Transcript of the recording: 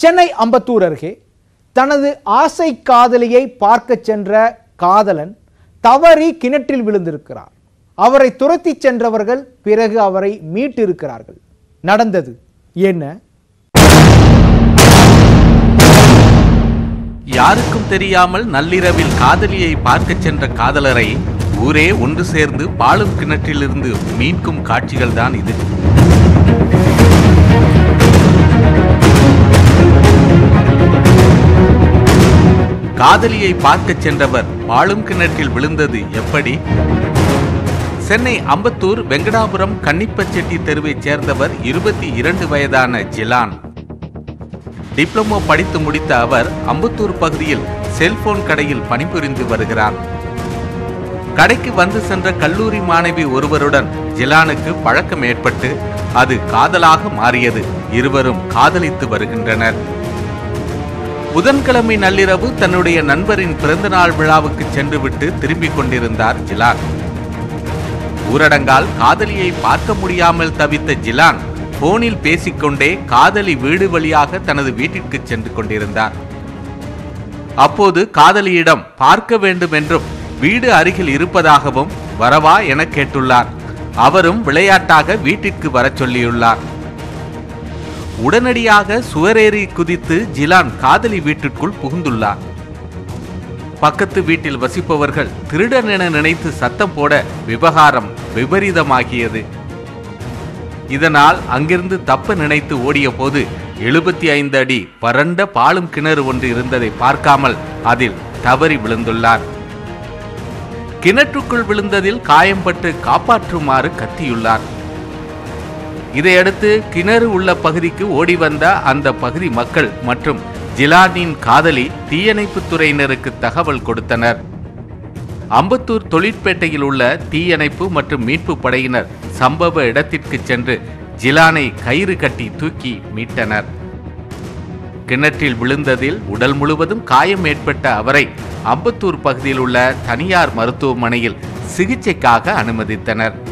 சென்னை அம்பத்தூர் அருகே தனது ஆசை காதலியை பார்க்கச் சென்ற காதலன் தவறி கிணற்றில் விழுந்திருக்கிறார் அவரை துரத்திச் சென்றவர்கள் பிறகு அவரை மீட்டிருக்கிறார்கள் நடந்தது என்ன யாருக்கும் தெரியாமல் நள்ளிரவில் காதலியை பார்க்கச் சென்ற காதலரை ஊரே ஒன்று சேர்ந்து பாலும் கிணற்றிலிருந்து மீட்கும் காட்சிகள் தான் இது காதலியை பார்க்கச் சென்றவர் பாலும் கிணற்றில் விழுந்தது எப்படி சென்னை அம்பத்தூர் வெங்கடாபுரம் கன்னிப்பச்செட்டி தெருவைச் சேர்ந்தவர் இருபத்தி இரண்டு வயதான ஜிலான் டிப்ளமோ படித்து முடித்த அவர் அம்பத்தூர் பகுதியில் செல்போன் கடையில் பணிபுரிந்து வருகிறார் கடைக்கு வந்து சென்ற கல்லூரி மாணவி ஒருவருடன் ஜிலானுக்கு பழக்கம் ஏற்பட்டு அது காதலாக மாறியது இருவரும் காதலித்து வருகின்றனர் புதன்கிழமை நள்ளிரவு தன்னுடைய நண்பரின் பிறந்தநாள் விழாவுக்கு சென்றுவிட்டு திரும்பிக் கொண்டிருந்தார் ஜிலான் ஊரடங்கால் காதலியை பார்க்க முடியாமல் தவித்த ஜிலான் போனில் பேசிக்கொண்டே காதலி வீடு வழியாக தனது வீட்டிற்கு சென்று கொண்டிருந்தார் அப்போது காதலியிடம் பார்க்க வேண்டும் என்றும் வீடு அருகில் இருப்பதாகவும் வரவா என கேட்டுள்ளார் அவரும் விளையாட்டாக வீட்டிற்கு வரச் சொல்லியுள்ளார் உடனடியாக சுவரேறி குதித்து ஜிலான் காதலி வீட்டிற்குள் புகுந்துள்ளார் பக்கத்து வீட்டில் வசிப்பவர்கள் திருடன் என நினைத்து சத்தம் போட விவகாரம் விபரீதமாகியது இதனால் அங்கிருந்து தப்ப நினைத்து ஓடிய போது எழுபத்தி ஐந்து அடி வறண்ட பாலும் கிணறு ஒன்று இருந்ததை பார்க்காமல் அதில் தவறி விழுந்துள்ளார் கிணற்றுக்குள் விழுந்ததில் காயம்பட்டு காப்பாற்றுமாறு கத்தியுள்ளார் இதையடுத்து கிணறு உள்ள பகுதிக்கு ஓடி வந்த அந்த பகுதி மக்கள் மற்றும் ஜிலானின் காதலி தீயணைப்புத் துறையினருக்கு தகவல் கொடுத்தனர் அம்பத்தூர் தொழிற்பேட்டையில் உள்ள தீயணைப்பு மற்றும் மீட்பு படையினர் சம்பவ இடத்திற்கு சென்று ஜிலானை கயிறு கட்டி தூக்கி மீட்டனர் கிணற்றில் விழுந்ததில் உடல் முழுவதும் காயம் ஏற்பட்ட அவரை அம்பத்தூர் பகுதியில் உள்ள தனியார் மருத்துவமனையில் சிகிச்சைக்காக அனுமதித்தனர்